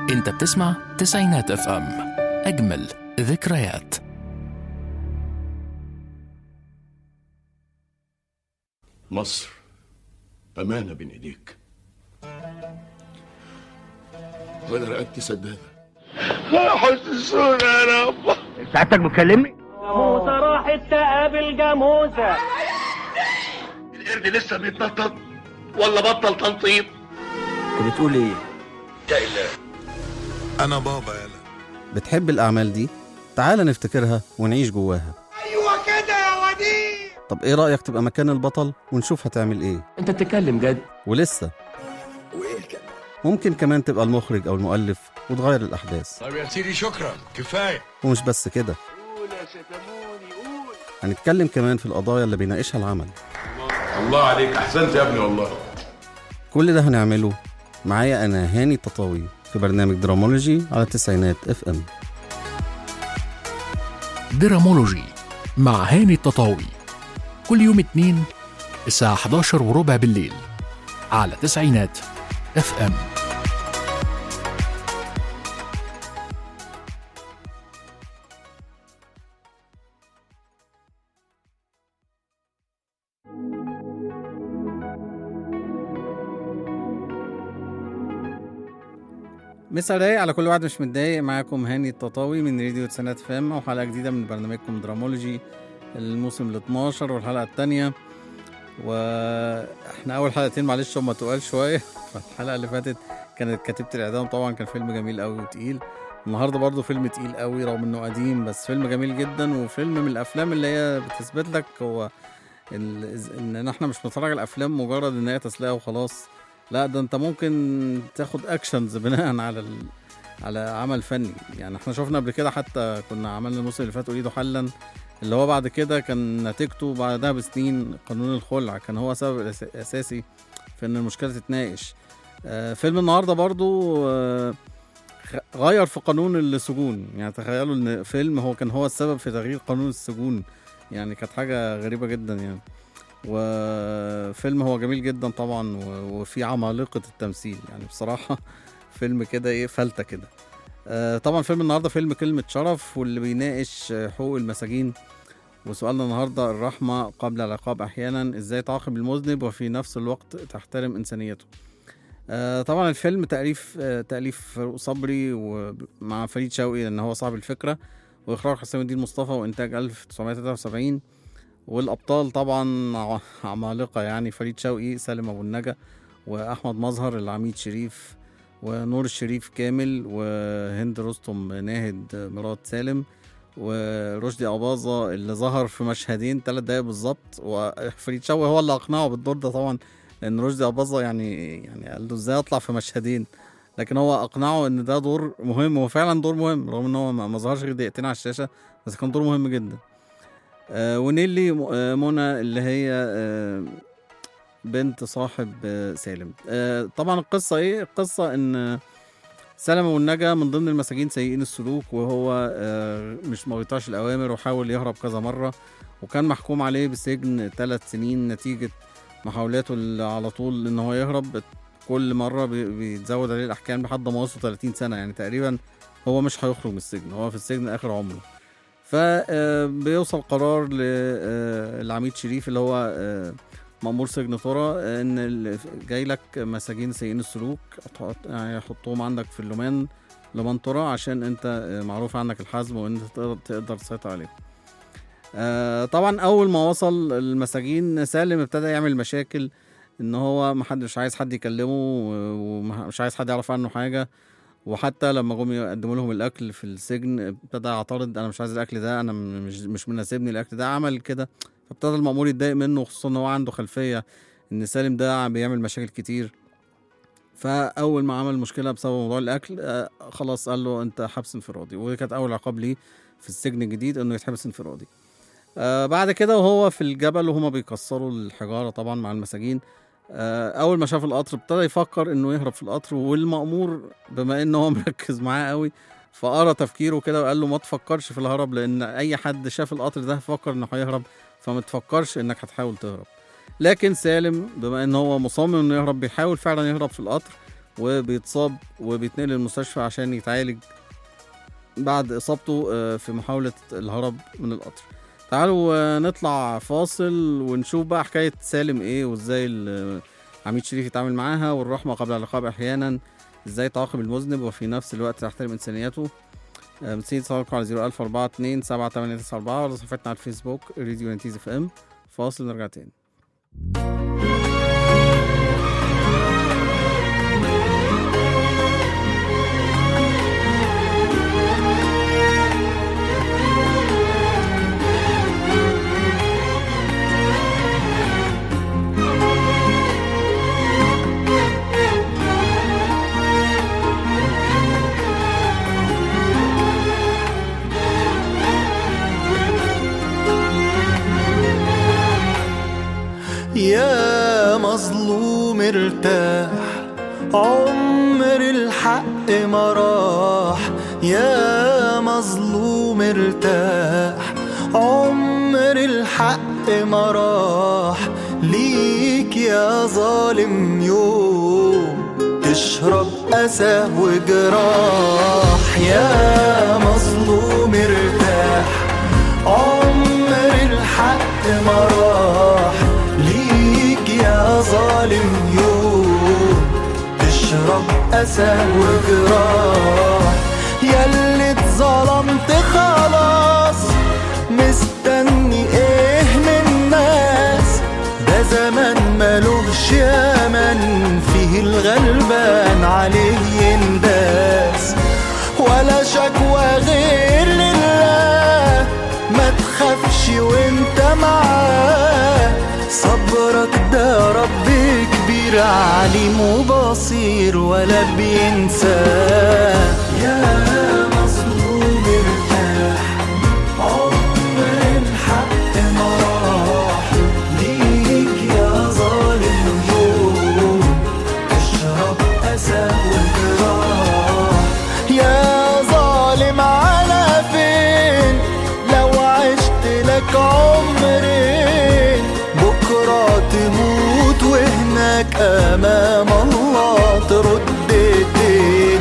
انت بتسمع تسعينات اف ام اجمل ذكريات مصر أمانة بين إيديك وأنا رقبتي سدادة حسسونا يا رب سعادتك بتكلمني؟ جاموسة راحت تقابل جاموسة القرد لسه بيتنطط ولا بطل تنطيط انت بتقول ايه؟ انا بابا يلا بتحب الأعمال دي؟ تعال نفتكرها ونعيش جواها ايوه كده يا وديع طب إيه رأيك تبقى مكان البطل ونشوف هتعمل إيه؟ انت بتتكلم جد ولسه وايه الكلام ممكن كمان تبقى المخرج أو المؤلف وتغير الأحداث طب يا سيدي شكرا كفايه ومش بس كده هنتكلم كمان في القضايا اللي بيناقشها العمل الله عليك أحسنت يا ابني والله كل ده هنعمله معايا أنا هاني التطاوي في برنامج درامولوجي على التسعينات اف ام درامولوجي مع هاني التطاوي كل يوم اتنين الساعة 11 وربع بالليل على تسعينات اف ام مسا رايق على كل واحد مش متضايق معاكم هاني التطاوي من راديو تسعينات فام وحلقة جديدة من برنامجكم درامولوجي الموسم ال 12 والحلقة التانية واحنا أول حلقتين معلش هما تقال شوية فالحلقة اللي فاتت كانت كتيبة الإعدام طبعا كان فيلم جميل قوي وتقيل النهارده برضه فيلم تقيل قوي رغم انه قديم بس فيلم جميل جدا وفيلم من الافلام اللي هي بتثبت لك هو ال- ان احنا مش بنتفرج على الافلام مجرد ان هي تسليه وخلاص لا ده انت ممكن تاخد اكشنز بناء على ال... على عمل فني يعني احنا شفنا قبل كده حتى كنا عملنا الموسم اللي فات اريد حلا اللي هو بعد كده كان نتيجته بعدها بسنين قانون الخلع كان هو سبب الأس- اساسي في ان المشكله تتناقش آه فيلم النهارده برضو آه غ- غير في قانون السجون يعني تخيلوا ان فيلم هو كان هو السبب في تغيير قانون السجون يعني كانت حاجه غريبه جدا يعني وفيلم هو جميل جدا طبعا و- وفي عمالقة التمثيل يعني بصراحة فيلم كده ايه فلتة كده آه، طبعا فيلم النهارده فيلم كلمة شرف واللي بيناقش آه، حقوق المساجين وسؤالنا النهارده الرحمة قبل العقاب أحيانا ازاي تعاقب المذنب وفي نفس الوقت تحترم إنسانيته آه، طبعا الفيلم تأليف آه، تأليف فاروق صبري ومع فريد شوقي لأن هو صاحب الفكرة وإخراج حسام الدين مصطفى وإنتاج 1973 والابطال طبعا ع- عمالقه يعني فريد شوقي سالم ابو النجا واحمد مظهر العميد شريف ونور الشريف كامل وهند رستم ناهد مرات سالم ورشدي أباظة اللي ظهر في مشهدين ثلاث دقايق بالظبط وفريد شوقي هو اللي أقنعه بالدور ده طبعا لأن رشدي أباظة يعني يعني قال له إزاي أطلع في مشهدين لكن هو أقنعه إن ده دور مهم وفعلا دور مهم رغم إن هو ما ما ظهرش غير دقيقتين على الشاشة بس كان دور مهم جدا آه، ونيلي م- آه، منى اللي هي آه، بنت صاحب آه، سالم آه، طبعا القصة ايه القصة ان آه، سالم والنجا من ضمن المساجين سيئين السلوك وهو آه، مش ما بيطيعش الاوامر وحاول يهرب كذا مرة وكان محكوم عليه بسجن ثلاث سنين نتيجة محاولاته ال- على طول ان هو يهرب كل مرة بي- بيتزود عليه الاحكام لحد ما وصل 30 سنة يعني تقريبا هو مش هيخرج من السجن هو في السجن اخر عمره فبيوصل قرار للعميد شريف اللي هو آه، مأمور سجن طرى آه، ان ال- جاي لك مساجين سيئين السلوك هتحط- يعني يحطوهم عندك في اللومان لمان طرى عشان انت آه، معروف عنك الحزم وان انت تقدر, تقدر تسيطر عليهم آه، طبعا اول ما وصل المساجين سالم ابتدى يعمل مشاكل ان هو محدش عايز حد يكلمه ومش عايز حد يعرف عنه حاجه وحتى لما جم يقدموا لهم الاكل في السجن ابتدى يعترض انا مش عايز الاكل ده انا م- مش مش مناسبني الاكل ده عمل كده فابتدى المأمور يتضايق منه خصوصا ان هو عنده خلفيه ان سالم ده بيعمل مشاكل كتير فاول ما عمل مشكله بسبب موضوع الاكل آه خلاص قال له انت حبس انفرادي ودي كانت اول عقاب ليه في السجن الجديد انه يتحبس انفرادي آه بعد كده وهو في الجبل وهما بيكسروا الحجاره طبعا مع المساجين آه، اول ما شاف القطر ابتدى يفكر انه يهرب في القطر والمأمور بما ان هو مركز معاه قوي فقرا تفكيره كده وقال له ما تفكرش في الهرب لان اي حد شاف القطر ده فكر انه هيهرب فما تفكرش انك هتحاول تهرب لكن سالم بما ان هو مصمم انه يهرب بيحاول فعلا يهرب في القطر وبيتصاب وبيتنقل المستشفى عشان يتعالج بعد اصابته آه، في محاوله الهرب من القطر تعالوا آه، نطلع فاصل ونشوف بقى حكايه سالم ايه وازاي ال- عميد شريف يتعامل معاها والرحمه قبل العقاب احيانا ازاي تعاقب المذنب وفي نفس الوقت تحترم انسانيته آه، بتسيب صالحكم على 01042 7894 ولا صفحتنا على الفيسبوك راديو نتيز اف ام فاصل نرجع تاني يا مظلوم ارتاح عمر الحق ما راح يا مظلوم ارتاح عمر الحق ما راح ليك يا ظالم يوم تشرب أسى وجراح يا مظلوم ارتاح عمر الحق ما راح ليك يا ظالم يوم تشرب أسى وجراح ياللي اتظلمت خلاص مستني ايه من الناس ده زمان ملوش يمن فيه الغلبان عليه ينداس ولا شكوى غير لله ما تخافش وانت معاه صبرك ده رب كبير عليم وبصير ولا بينساه يا مظلوم ارتاح عمر الحق ما راح ليك يا ظالم يوم اشرب أسى وجراح يا ظالم على فين لو عشت لك عمرين بكرة تموت وهناك أمام الله ترد الدين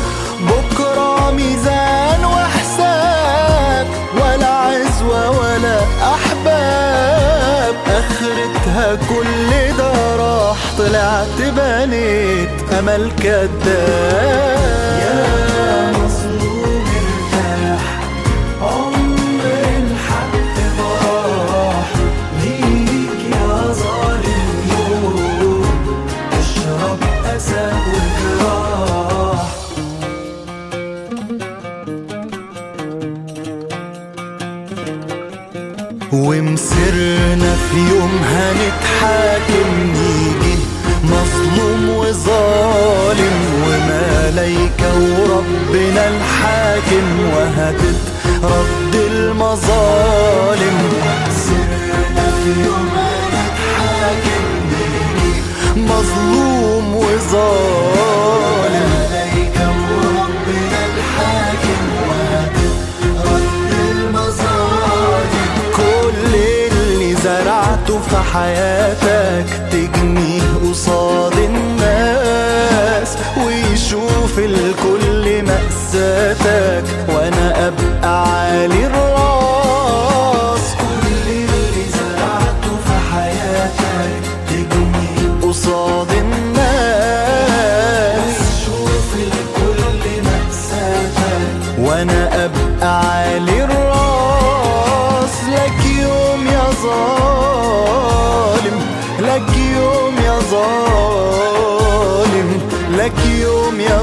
بكرة ميزان وحساب ولا عزوة ولا أحباب آخرتها كل ده راح طلعت بنيت أمل كداب يا مظلوم ارتاح عمر الحق ما راح ليك يا ظالم يوم اشرب أسى وجراح ومسرنا في يوم هنتحاكم نيجي مظلوم وظالم وملايكة وربنا الحاكم وهتترد المظالم سرنا في يوم هنتحاكم نيجي مظلوم وظالم ملايكة وربنا الحاكم وهتترد المظالم كل اللي زرعته في حياتك تجنيه قصاد الناس ويشوف الكل مأساتك وانا ابقى عالي الراس كل اللي زرعته في حياتك تجنيه قصاد الناس ويشوف الكل مأساتك وانا ابقى عالي الراس لك يوم يا ظالم لك يوم يا ظالم لك يوم يا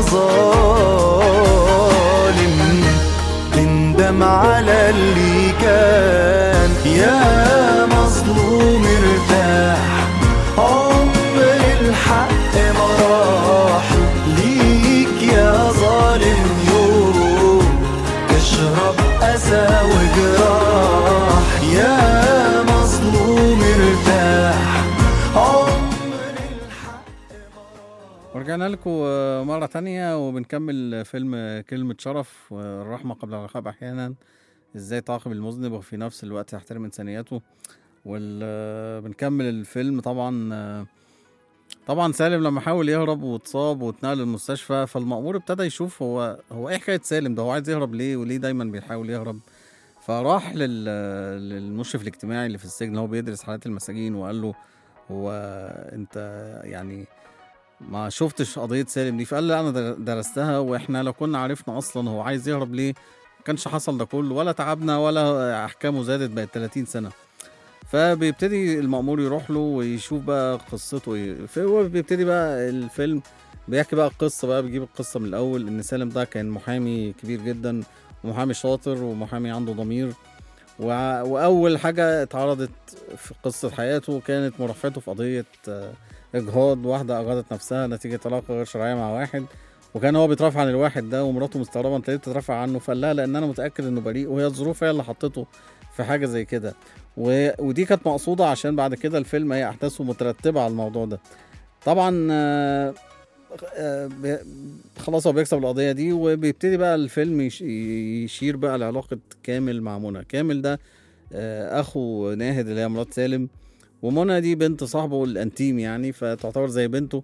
ظالم تندم على اللي كان يا مظلوم ارتاح عمر الحق ما راح ليك يا ظالم يوم تشرب أسى وجراح يا مظلوم ارتاح عمر الحق ورجعنا لكم مرة تانية وبنكمل فيلم كلمة شرف والرحمة قبل العقاب أحيانا ازاي تعاقب المذنب وفي نفس الوقت تحترم إنسانيته وبنكمل الفيلم طبعا آه، طبعا سالم لما حاول يهرب واتصاب واتنقل المستشفى فالمأمور ابتدى يشوف هو هو ايه حكايه سالم ده هو عايز يهرب ليه وليه دايما بيحاول يهرب فراح لل... للمشرف الاجتماعي اللي في السجن اللي هو بيدرس حالات المساجين وقال له هو انت يعني ما شفتش قضية سالم دي فقال لا انا در- درستها واحنا لو كنا عرفنا اصلا هو عايز يهرب ليه ما كانش حصل ده كله ولا تعبنا ولا احكامه زادت بقت 30 سنة فبيبتدي المأمور يروح له ويشوف بقى قصته ايه فهو بيبتدي بقى الفيلم بيحكي بقى القصة بقى بيجيب القصة من الأول إن سالم ده كان محامي كبير جدا ومحامي شاطر ومحامي عنده ضمير وع- وأول حاجة اتعرضت في قصة حياته كانت مرافعته في قضية آه، إجهاض واحدة أجهضت نفسها نتيجة علاقة غير شرعية مع واحد وكان هو بيترافع عن الواحد ده ومراته مستغربة انت ليه بتترافع عنه فقال لها لأن أنا متأكد إنه بريء وهي الظروف هي اللي حطته في حاجة زي كده و... ودي كانت مقصودة عشان بعد كده الفيلم هي أحداثه مترتبة على الموضوع ده طبعا آه، آه، بي- خلاص هو بيكسب القضية دي وبيبتدي بقى الفيلم يش- يشير بقى لعلاقة كامل مع منى كامل ده آه، أخو ناهد اللي هي مرات سالم ومنى دي بنت صاحبه الأنتيم يعني فتعتبر زي بنته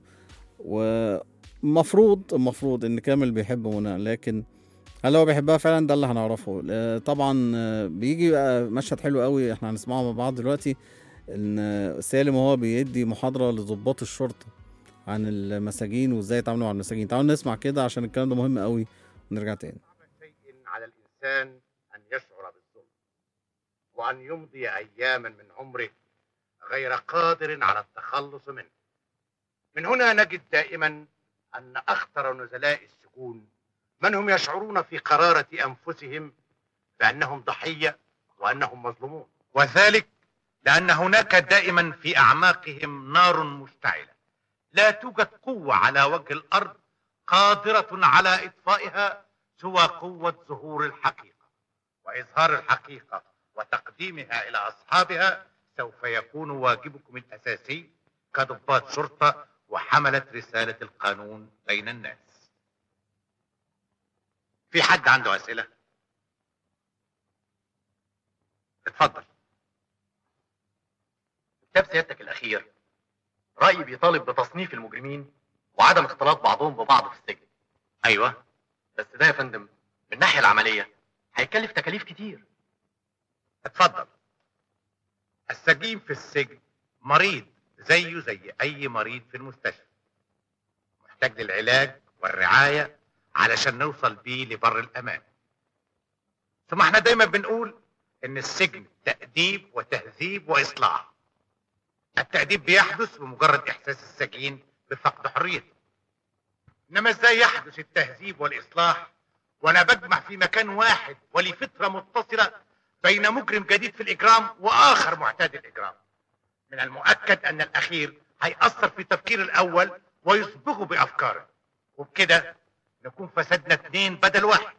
ومفروض المفروض إن كامل بيحب منى لكن هل هو بيحبها فعلا ده اللي هنعرفه آه، طبعا آه، بيجي بقى مشهد حلو قوي احنا هنسمعه مع بعض دلوقتي ان آه، سالم وهو بيدي محاضرة لضباط الشرطة عن المساجين وازاي يتعاملوا مع المساجين تعالوا نسمع كده عشان الكلام ده مهم قوي ونرجع تاني شيء على الإنسان أن يشعر بالظلم وأن يمضي أياما من عمره غير قادر على التخلص منه من هنا نجد دائما أن أخطر نزلاء السجون من هم يشعرون في قرارة أنفسهم بأنهم ضحية وأنهم مظلومون وذلك لأن هناك دائما في أعماقهم نار مشتعلة لا توجد قوة على وجه الأرض قادرة على إطفائها سوى قوة ظهور الحقيقة وإظهار الحقيقة وتقديمها إلى أصحابها سوف يكون واجبكم الأساسي كضباط شرطة وحملة رسالة القانون بين الناس في حد عنده أسئلة؟ اتفضل كتاب سيادتك الأخير رأيي بيطالب بتصنيف المجرمين وعدم اختلاط بعضهم ببعض في السجن أيوه بس ده يا فندم من الناحية العملية هيكلف تكاليف كتير اتفضل السجين في السجن مريض زيه زي اي مريض في المستشفى محتاج للعلاج والرعاية علشان نوصل بيه لبر الامان ثم احنا دايما بنقول ان السجن تأديب وتهذيب واصلاح التأديب بيحدث بمجرد احساس السجين بفقد حريته انما ازاي يحدث التهذيب والاصلاح وانا بجمع في مكان واحد ولفترة متصلة بين مجرم جديد في الإجرام وآخر معتاد الإجرام من المؤكد أن الأخير هيأثر في تفكير الأول ويصبغه بأفكاره وبكده نكون فسدنا اتنين بدل واحد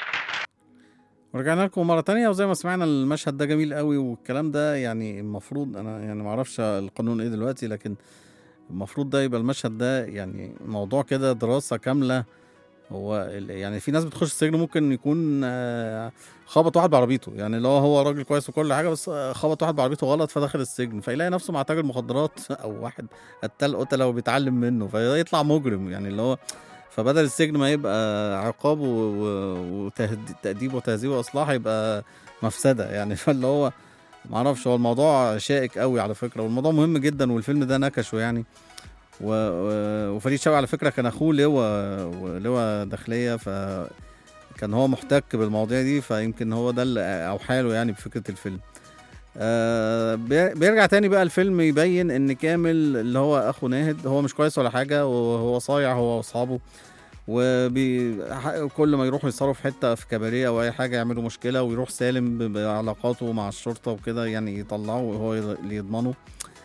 ورجعنا لكم مرة تانية وزي ما سمعنا المشهد ده جميل قوي والكلام ده يعني المفروض انا يعني معرفش القانون ايه دلوقتي لكن المفروض ده يبقى المشهد ده يعني موضوع كده دراسة كاملة هو ال- يعني في ناس بتخش السجن ممكن يكون آه، خبط واحد بعربيته يعني لو هو راجل كويس وكل حاجة بس آه، خبط واحد بعربيته غلط فدخل السجن فيلاقي نفسه مع تاجر مخدرات او واحد قتال قتلة وبيتعلم منه فيطلع مجرم يعني اللي هو فبدل السجن ما يبقى عقاب وتأديب وتهذيب وإصلاح يبقى مفسدة يعني فاللي هو معرفش هو الموضوع شائك قوي على فكرة والموضوع مهم جدا والفيلم ده نكشه يعني و... و... وفريد شوقي على فكرة كان أخوه لواء لواء داخلية ف كان هو محتك بالمواضيع دي فيمكن هو ده اللي أوحى له يعني بفكرة الفيلم آه بي- بيرجع تاني بقى الفيلم يبين ان كامل اللي هو اخو ناهد هو مش كويس ولا حاجه وهو صايع هو واصحابه وبي ح- كل ما يروحوا يصاروا في حته في كباريه او اي حاجه يعملوا مشكله ويروح سالم ب- بعلاقاته مع الشرطه وكده يعني يطلعوا وهو يض- اللي يضمنه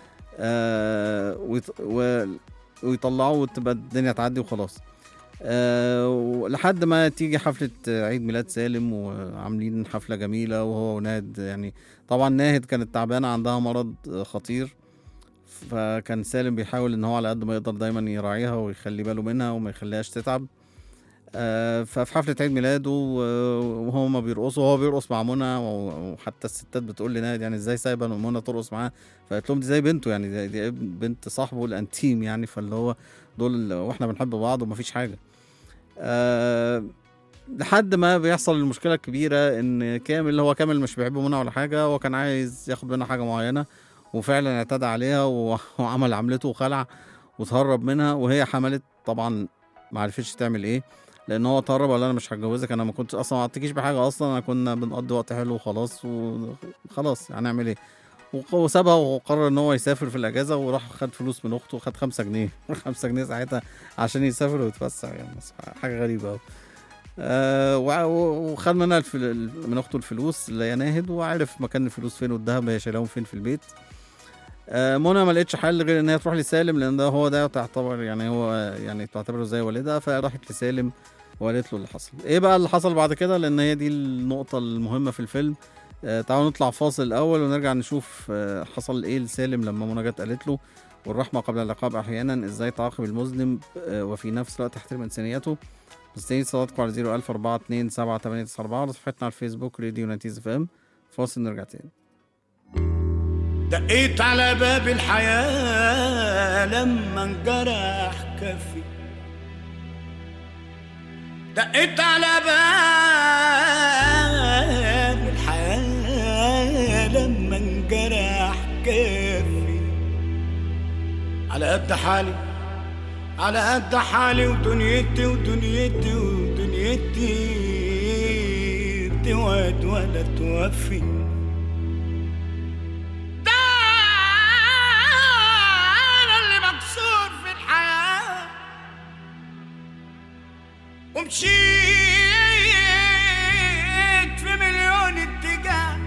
آه ويط- و- ويطلعوا وتبقى الدنيا تعدي وخلاص آه ولحد ما تيجي حفلة عيد ميلاد سالم وعاملين حفلة جميلة وهو وناهد يعني طبعا ناهد كانت تعبانة عندها مرض خطير فكان سالم بيحاول ان هو على قد ما يقدر دايما يراعيها ويخلي باله منها وما يخليهاش تتعب آه، ففي حفلة عيد ميلاده و- وهما بيرقصوا وهو بيرقص مع منى و- وحتى الستات بتقول لناهد يعني ازاي سايبه منى ترقص معاه فقالت لهم دي زي بنته يعني دي, دي بنت صاحبه الانتيم يعني فاللي هو دول واحنا بنحب بعض ومفيش حاجه أه لحد ما بيحصل المشكله الكبيره ان كامل هو كامل مش بيحب منى ولا حاجه هو كان عايز ياخد منها حاجه معينه وفعلا اعتدى عليها و- وعمل عملته وخلع وتهرب منها وهي حملت طبعا ما عرفتش تعمل ايه لان هو تهرب ولا انا مش هتجوزك انا ما كنتش اصلا ما عطيكيش بحاجه اصلا انا كنا بنقضي وقت حلو وخلاص وخلاص هنعمل ايه وق- وسابها وقرر ان هو يسافر في الاجازه وراح خد فلوس من اخته خد خمسة جنيه خمسة جنيه ساعتها عشان يسافر ويتفسح يعني بس حاجه غريبه قوي آه وع- و- وخد منها الف... من اخته الفلوس اللي هي ناهد وعرف مكان الفلوس فين والذهب هي شايلاهم فين في البيت آه منى ما لقتش حل غير ان هي تروح لسالم لان ده هو ده تعتبر يعني هو يعني تعتبره زي والدها فراحت لسالم وقالت له اللي حصل ايه بقى اللي حصل بعد كده لان هي دي النقطه المهمه في الفيلم آه تعالوا نطلع فاصل الاول ونرجع نشوف آه حصل ايه لسالم لما منى جت قالت له والرحمه قبل العقاب احيانا ازاي تعاقب المذنب آه وفي نفس الوقت تحترم انسانيته مستنيين صلاتكم على 01000 427 7894 على صفحتنا على الفيسبوك راديو نتيز اف ام فاصل نرجع تاني دقيت على باب الحياة لما انجرح كفي دقيت على باب الحياة لما انجرح كفي على قد حالي على قد حالي ودنيتي ودنيتي ودنيتي توعد ولا توفي ده انا اللي مكسور في الحياه ومشيت في مليون اتجاه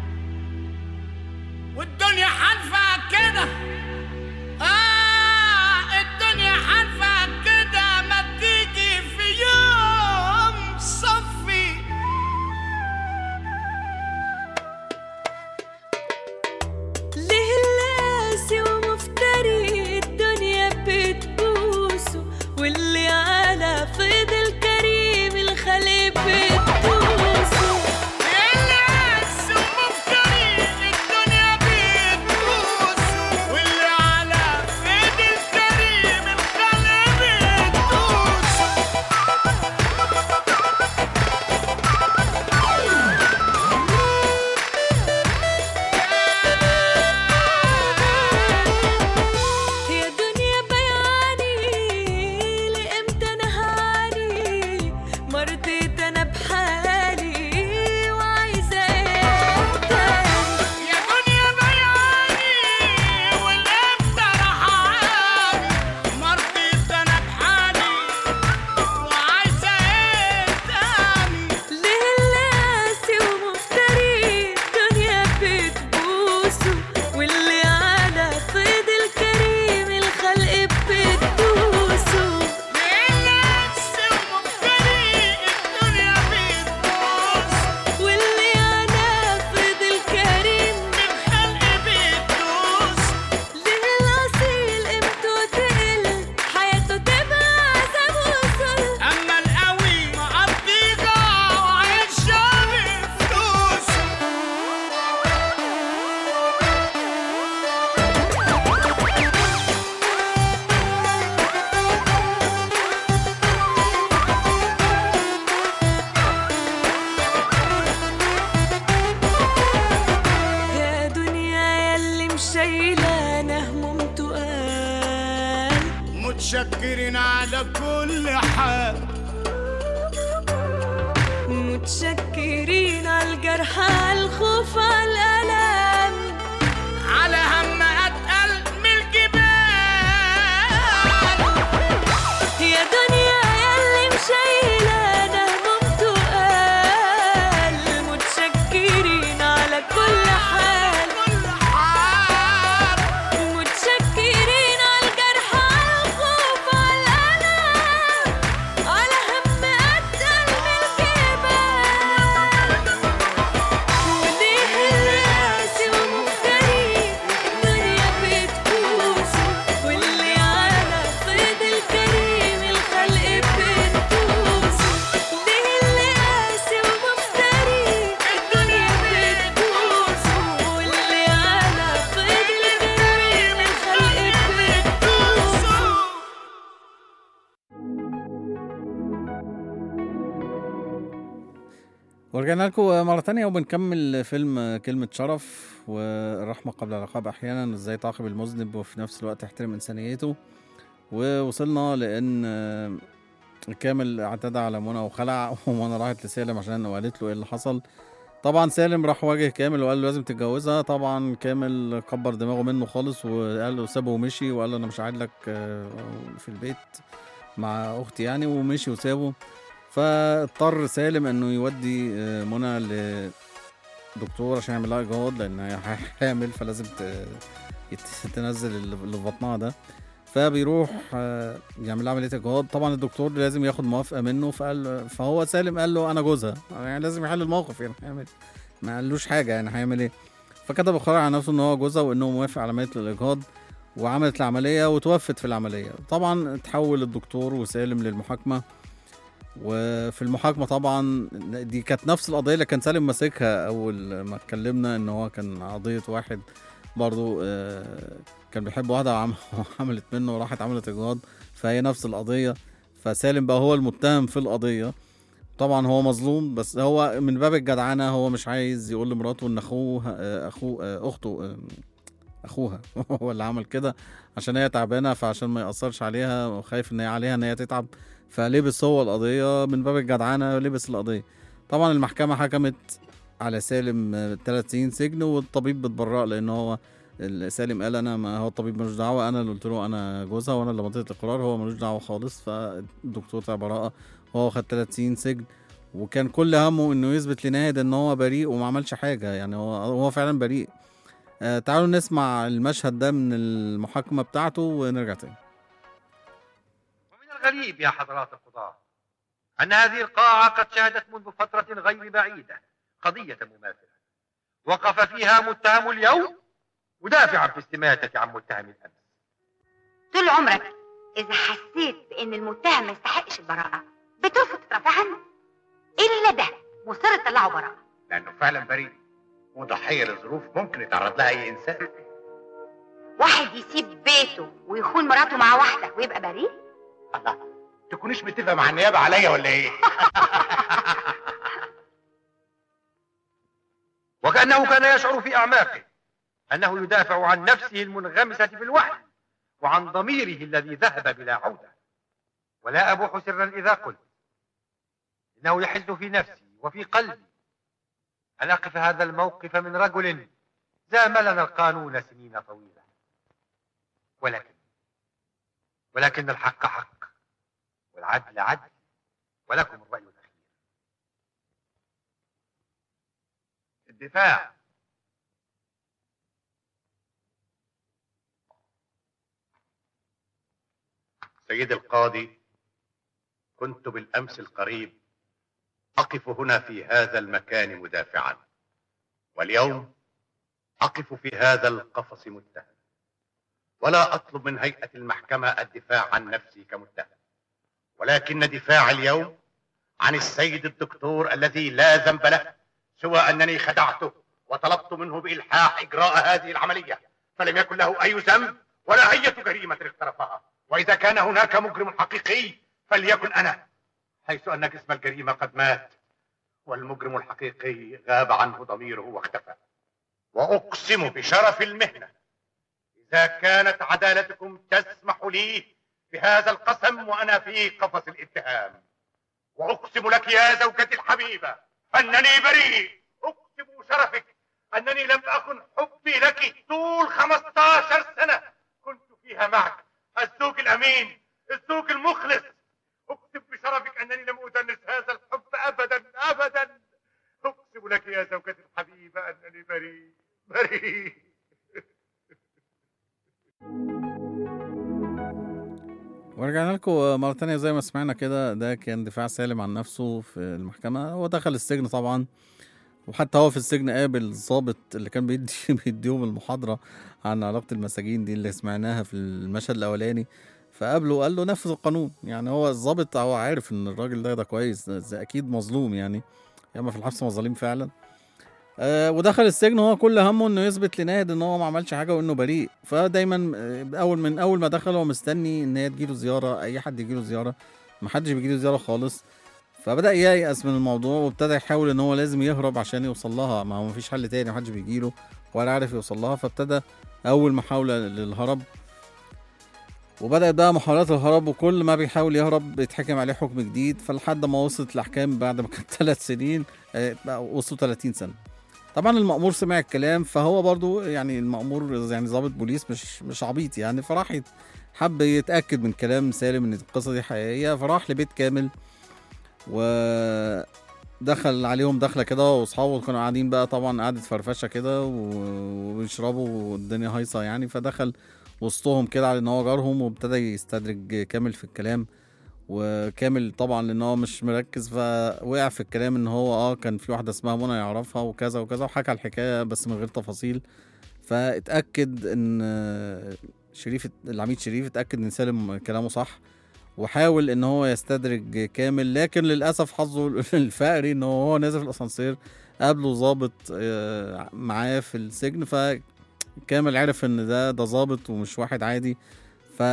والدنيا حالفة كده آه الدنيا حالفة كده ما تيجي في يوم صفي ليه اللاسي ومفتري الدنيا بتبوسه واللي على فيض الكريم الخلي بتبوسه واللي على ايد الكريم القلب تدوس يا دنيا بياني لامتى انا هاني مرضيت انا بحالي وعايزه ايه تاني يا دنيا بياني والامتى راح اعاني مرضيت انا بحالي وعايزه ايه تاني ليه اللاسي ومفتري الدنيا بتبوسه واللي على فيض الكريم الخلق بتدوسه واللي على فيض الكريم الخلق بتدوس ليه الأصيل قيمته تقل حياته تبقى عذاب وصل اما القوي مقضيها وعيشها بفلوس يا دنيا يلي مشايلة هموم تقال متشكرين على كل حال متشكرين على الجرح على الخوف على الألم على هم اتقل من الجبال يا دنيا يلي مشايلة هموم تقال متشكرين على كل حال متشكرين على الجرح على الخوف على الألم على هم أتقل من الجبال وليه الراسي ورجعنا لكم مرة تانية وبنكمل فيلم كلمة شرف والرحمة قبل العقاب أحيانا ازاي تعاقب المذنب وفي نفس الوقت تحترم إنسانيته ووصلنا لأن آه، كامل اعتدى على منى وخلع ومنى راحت لسالم عشان وقالت له ايه اللي حصل طبعا سالم راح واجه كامل وقال له لازم تتجوزها طبعا كامل كبر دماغه منه خالص وقال له سابه ومشي وقال له انا مش قاعد لك آه، في البيت مع اختي يعني ومشي وسابه فاضطر سالم انه يودي آه، منى لدكتور عشان يعمل لها اجهاض لان هي حامل فلازم ت- يت- تنزل اللي اللي في بطنها ده فبيروح آه، يعمل لها عمليه اجهاض طبعا الدكتور لازم ياخد موافقه منه فقال فهو سالم قال له انا جوزها يعني لازم يحل الموقف يعني هيعمل ما قالوش حاجه يعني هيعمل ايه فكتب اقرار على نفسه ان هو جوزها وانه موافق على عمليه الاجهاض وعملت العمليه وتوفت في العمليه طبعا تحول الدكتور وسالم للمحاكمه وفي المحاكمه طبعا دي كانت نفس القضيه اللي كان سالم ماسكها اول ما اتكلمنا ان هو كان قضيه واحد برضو آه، كان بيحب واحده وعم- وعملت منه وراحت عملت اجهاض فهي نفس القضيه فسالم بقى هو المتهم في القضيه طبعا هو مظلوم بس هو من باب الجدعنه هو مش عايز يقول لمراته ان اخوه آه، اخوه آه، اخته آه، اخوها هو اللي عمل كده عشان هي تعبانه فعشان ما ياثرش عليها وخايف ان هي عليها ان هي تتعب فلبس هو القضيه من باب الجدعنه لبس القضيه طبعا المحكمه حكمت على سالم ثلاث سنين سجن والطبيب بتبرأ لان هو ال- سالم قال انا ما هو الطبيب ملوش دعوه انا اللي قلت له انا جوزها وانا اللي مضيت الاقرار هو ملوش دعوه خالص فالدكتور طلع براءه وهو خد ثلاث سنين سجن وكان كل همه انه يثبت لناهد ان هو بريء وما عملش حاجه يعني هو هو فعلا بريء آه تعالوا نسمع المشهد ده من المحاكمه بتاعته ونرجع تاني الغريب يا حضرات القضاة أن هذه القاعة قد شهدت منذ فترة غير بعيدة قضية مماثلة وقف فيها متهم اليوم مدافعا في استماتة عن متهم الأمس طول عمرك إذا حسيت بإن المتهم ما يستحقش البراءة بترفض ترفع عنه إلا ده مصر تطلعه براءة لأنه فعلا بريء وضحية لظروف ممكن يتعرض لها أي إنسان واحد يسيب بيته ويخون مراته مع واحدة ويبقى بريء الله تكونيش متفق مع النيابة عليا ولا إيه؟ وكأنه كان يشعر في أعماقه أنه يدافع عن نفسه المنغمسة في الوحي وعن ضميره الذي ذهب بلا عودة ولا أبوح سرا إذا قلت إنه يحز في نفسي وفي قلبي أن أقف هذا الموقف من رجل زاملنا القانون سنين طويلة ولكن ولكن الحق حق والعدل عدل ولكم الرأي الأخير الدفاع سيد القاضي كنت بالأمس القريب أقف هنا في هذا المكان مدافعا واليوم أقف في هذا القفص متهم ولا أطلب من هيئة المحكمة الدفاع عن نفسي كمتهم ولكن دفاع اليوم عن السيد الدكتور الذي لا ذنب له سوى أنني خدعته وطلبت منه بإلحاح إجراء هذه العملية فلم يكن له أي ذنب ولا أي جريمة اقترفها وإذا كان هناك مجرم حقيقي فليكن أنا حيث أن جسم الجريمة قد مات والمجرم الحقيقي غاب عنه ضميره واختفى وأقسم بشرف المهنة إذا كانت عدالتكم تسمح لي بهذا القسم وأنا في قفص الاتهام وأقسم لك يا زوجتي الحبيبة أنني بريء أقسم بشرفك أنني لم أكن حبي لك طول 15 سنة كنت فيها معك الزوج الأمين الزوج المخلص أقسم بشرفك أنني لم أدنس هذا الحب أبدا أبدا أقسم لك يا زوجتي الحبيبة أنني بريء بريء ورجعنا لكم مرة تانية زي ما سمعنا كده ده كان دفاع سالم عن نفسه في المحكمة هو دخل السجن طبعا وحتى هو في السجن قابل الضابط اللي كان بيدي بيديهم المحاضرة عن علاقة المساجين دي اللي سمعناها في المشهد الأولاني فقابله وقال له نفذ القانون يعني هو الضابط هو عارف ان الراجل ده ده كويس ده ده اكيد مظلوم يعني ياما في الحبس مظالم فعلا آه ودخل السجن هو كل همه انه يثبت لناهد ان هو ما عملش حاجه وانه بريء فدايما آه، اول من اول ما دخل هو مستني ان هي تجيله زياره اي حد يجيله زياره ما حدش بيجيله زياره خالص فبدا ييأس من الموضوع وابتدى يحاول ان هو لازم يهرب عشان يوصل لها ما هو مفيش حل تاني محدش بيجيله ولا عارف يوصل لها فابتدى اول محاوله للهرب وبدأت بقى محاولات الهرب وكل ما بيحاول يهرب بيتحكم عليه حكم جديد فلحد ما وصلت الأحكام بعد ما كان ثلاث سنين آه، بقى وصلوا 30 سنة طبعا المأمور سمع الكلام فهو برضو يعني المأمور يعني ضابط بوليس مش مش عبيط يعني فراح يت- حب يتأكد من كلام سالم ان القصة دي حقيقية فراح لبيت كامل ودخل عليهم دخلة كده واصحابه كانوا قاعدين بقى طبعا قعدة فرفشة كده و- وبيشربوا والدنيا هايصة يعني فدخل وسطهم كده على ان هو جارهم وابتدى يستدرج كامل في الكلام وكامل طبعا لان هو مش مركز فوقع في الكلام ان هو اه كان في واحده اسمها منى يعرفها وكذا وكذا وحكى الحكايه بس من غير تفاصيل فاتاكد ان آه، شريف العميد شريف اتاكد ان سالم كلامه صح وحاول ان هو يستدرج كامل لكن للاسف حظه الفقري ان هو نازل في الاسانسير قابله ظابط آه، معاه في السجن فكامل عرف ان ده ده ظابط ومش واحد عادي ف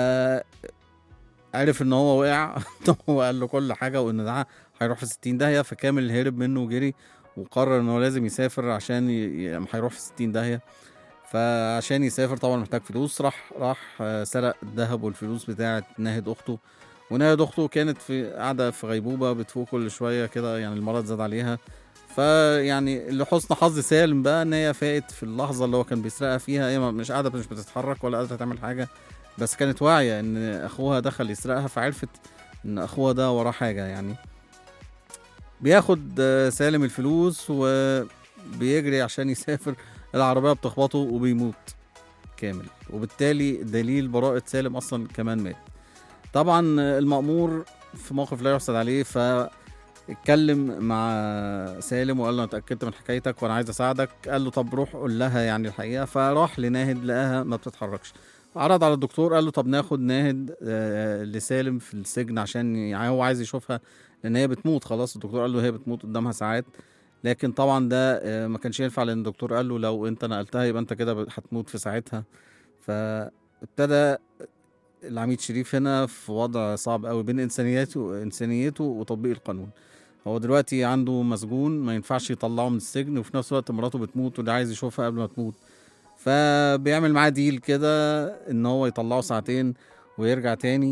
عرف ان هو وقع هو قال له كل حاجه وان ده هيروح في 60 داهيه فكامل هرب منه وجري وقرر ان هو لازم يسافر عشان ي... ي- هيروح في 60 داهيه فعشان يسافر طبعا محتاج فلوس راح راح آه، سرق الذهب والفلوس بتاعه ناهد اخته وناهد اخته كانت في قاعده في غيبوبه بتفوق كل شويه كده يعني المرض زاد عليها فيعني لحسن حظ سالم بقى ان هي فاقت في اللحظه اللي هو كان بيسرقها فيها هي مش قاعده مش بتتحرك ولا قادره تعمل حاجه بس كانت واعيه ان اخوها دخل يسرقها فعرفت ان اخوها ده وراه حاجه يعني بياخد آه، سالم الفلوس وبيجري عشان يسافر العربيه بتخبطه وبيموت كامل وبالتالي دليل براءه سالم اصلا كمان مات طبعا آه، المأمور في موقف لا يحسد عليه ف اتكلم مع سالم وقال له انا اتاكدت من حكايتك وانا عايز اساعدك قال له طب روح قول لها يعني الحقيقه فراح لناهد لقاها ما بتتحركش عرض على الدكتور قال له طب ناخد ناهد آه، لسالم في السجن عشان ي- يعني هو عايز يشوفها لان هي بتموت خلاص الدكتور قال له هي بتموت قدامها ساعات لكن طبعا ده آه، ما كانش ينفع لان الدكتور قال له لو انت نقلتها يبقى انت كده هتموت في ساعتها فابتدى العميد شريف هنا في وضع صعب قوي بين انسانيته انسانيته وتطبيق القانون هو دلوقتي عنده مسجون ما ينفعش يطلعه من السجن وفي نفس الوقت مراته بتموت وده عايز يشوفها قبل ما تموت فبيعمل معاه ديل كده ان هو يطلعه ساعتين ويرجع تاني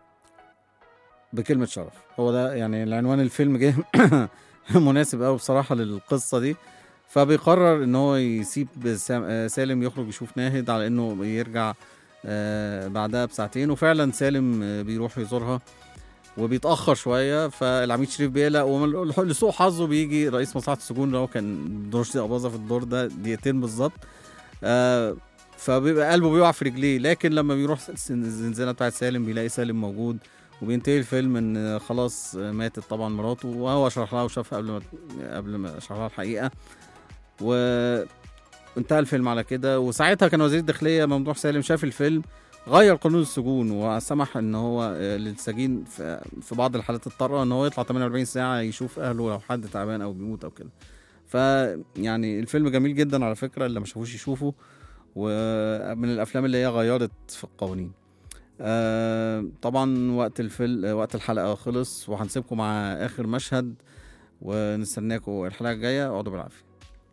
بكلمة شرف هو ده يعني العنوان الفيلم جه مناسب قوي بصراحة للقصة دي فبيقرر ان هو يسيب سام- آه، سالم يخرج يشوف ناهد على انه يرجع آه، بعدها بساعتين وفعلا سالم آه، بيروح يزورها وبيتاخر شويه فالعميد شريف بيقلق ولسوء حظه بيجي رئيس مصلحه السجون اللي هو كان رشدي اباظه في الدور ده دقيقتين بالظبط آه فبيبقى قلبه بيقع في رجليه لكن لما بيروح الس- الزنزانه بتاعت سالم بيلاقي سالم موجود وبينتهي الفيلم ان خلاص ماتت طبعا مراته وهو شرح لها وشافها قبل ما قبل ما شرح لها الحقيقه و انتهى الفيلم على كده وساعتها كان وزير الداخليه ممدوح سالم شاف الفيلم غير قانون السجون وسمح ان هو آه، للسجين في في بعض الحالات الطارئه ان هو يطلع 48 ساعه يشوف اهله لو حد تعبان او بيموت او كده فيعني الفيلم جميل جدا على فكره اللي ما شافوش يشوفه ومن الافلام اللي هي غيرت في القوانين آه طبعا وقت الفيلم وقت الحلقه خلص وهنسيبكم مع اخر مشهد ونستناكم الحلقه الجايه اقعدوا بالعافيه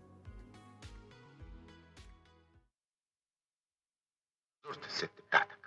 زرت الست بتاعتك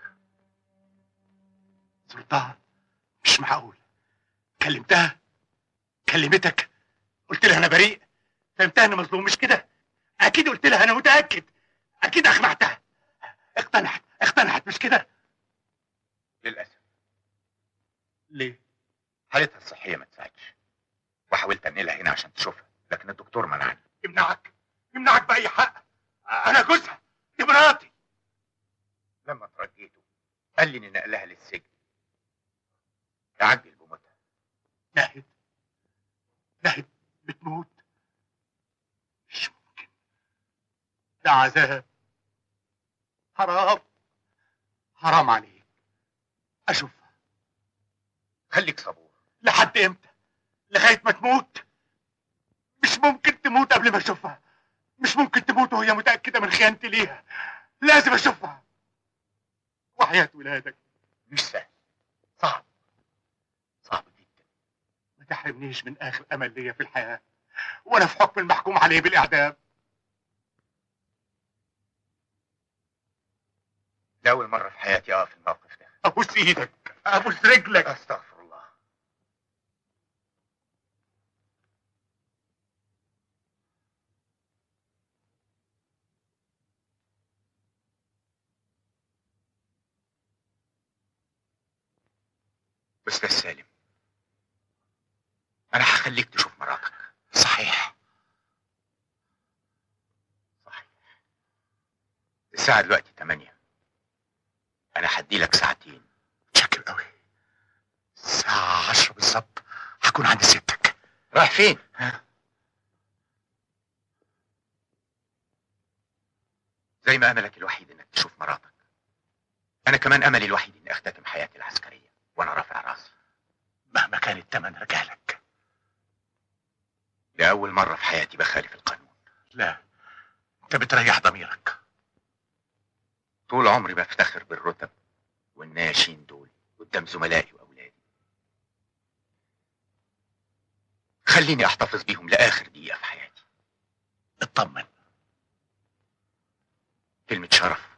زرتها مش معقول كلمتها كلمتك قلت لها انا بريء فهمتها اني مظلوم مش كده اكيد قلت لها انا متاكد اكيد اقنعتها اقتنعت اقتنعت مش كده للاسف ليه حالتها الصحيه ما تساعدش وحاولت انقلها هنا عشان تشوفها لكن الدكتور منعني يمنعك يمنعك باي حق انا جوزها دي مراتي لما ترجيته قال لي ان نقلها للسجن تعجل بموتها ناهد ناهد بتموت مش ممكن ده عذاب حرام حرام عليك اشوفها خليك صبور لحد امتى لغايه ما تموت مش ممكن تموت قبل ما اشوفها مش ممكن تموت وهي متاكده من خيانتي ليها لازم اشوفها وحياه ولادك مش سهل صعب صعب جدا ما تحرمنيش تحرمنيش من اخر امل ليا في الحياه وانا في حكم المحكوم عليه بالاعدام ده اول مره في حياتي اقف في الموقف ده ابوس ايدك ابوس رجلك استغفر الله استاذ سالم انا هخليك تشوف مراتك صحيح صحيح الساعة دلوقتي 8 انا هدي لك ساعتين شكل قوي الساعة عشرة بالظبط هكون عند ستك رايح فين؟ زي ما املك الوحيد انك تشوف مراتك انا كمان املي الوحيد اني اختتم حياتي العسكريه وانا رافع راسي مهما كان الثمن رجالك لاول مره في حياتي بخالف القانون لا انت بتريح ضميرك طول عمري بفتخر بالرتب والناشين دول قدام زملائي واولادي خليني احتفظ بيهم لاخر دقيقه في حياتي اطمن كلمه شرف